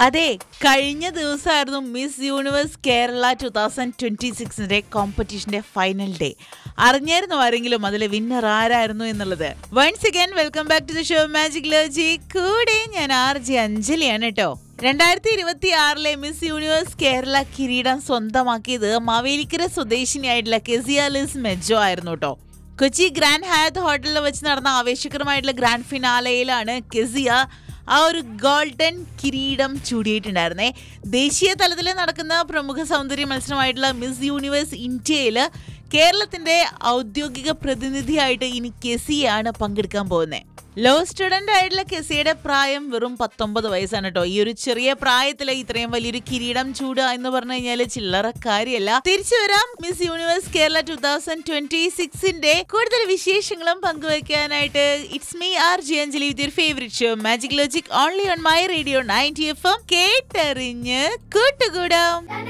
അതെ കഴിഞ്ഞ ദിവസമായിരുന്നു Miss Universe Kerala two thousand twenty സിക്സിന്റെ കോമ്പറ്റീഷന്റെ ഫൈനൽ ഡേ അറിഞ്ഞായിരുന്നു ആരെങ്കിലും അതിലെ വിന്നർ ആരായിരുന്നു എന്നുള്ളത് once again welcome back to the show magic logic കൂടെ ഞാൻ ആർ ജെ അഞ്ജലിയാണ് കേട്ടോ രണ്ടായിരത്തി ഇരുപത്തി ആറിലെ മിസ് യൂണിവേഴ്സ് കേരള കിരീടം സ്വന്തമാക്കിയത് മാവേലിക്കര സ്വദേശിനിയായിട്ടുള്ള കെസിയാലിസ് മെജോ ആയിരുന്നു കേട്ടോ കൊച്ചി ഗ്രാൻഡ് ഹയാത്ത് ഹോട്ടലിൽ വെച്ച് നടന്ന ആവേശകരമായിട്ടുള്ള ഗ്രാൻഡ് ഫിനാലയിലാണ് കെസിയ ആ ഒരു ഗോൾഡൻ കിരീടം ചൂടിയിട്ടുണ്ടായിരുന്നേ ദേശീയ തലത്തിൽ നടക്കുന്ന പ്രമുഖ സൗന്ദര്യ മത്സരമായിട്ടുള്ള മിസ് യൂണിവേഴ്സ് ഇന്ത്യയിൽ കേരളത്തിന്റെ ഔദ്യോഗിക പ്രതിനിധിയായിട്ട് ഇനി കെസിയാണ് പങ്കെടുക്കാൻ പോകുന്നത് ലോ സ്റ്റുഡന്റ് ആയിട്ടുള്ള കെസിയുടെ പ്രായം വെറും പത്തൊമ്പത് വയസ്സാണ് കേട്ടോ ഈ ഒരു ചെറിയ പ്രായത്തിൽ ഇത്രയും വലിയൊരു കിരീടം ചൂടുക എന്ന് പറഞ്ഞു കഴിഞ്ഞാൽ ചില്ലറ കാര്യമല്ല തിരിച്ചു വരാം Miss Universe Kerala two thousand twenty സിക്സിന്റെ കൂടുതൽ വിശേഷങ്ങളും പങ്കുവയ്ക്കാനായിട്ട് it's me R J Anjali with your favourite show magic logic only on my radio ninety F M കേട്ടറിഞ്ഞ് കൂട്ടുകൂടാം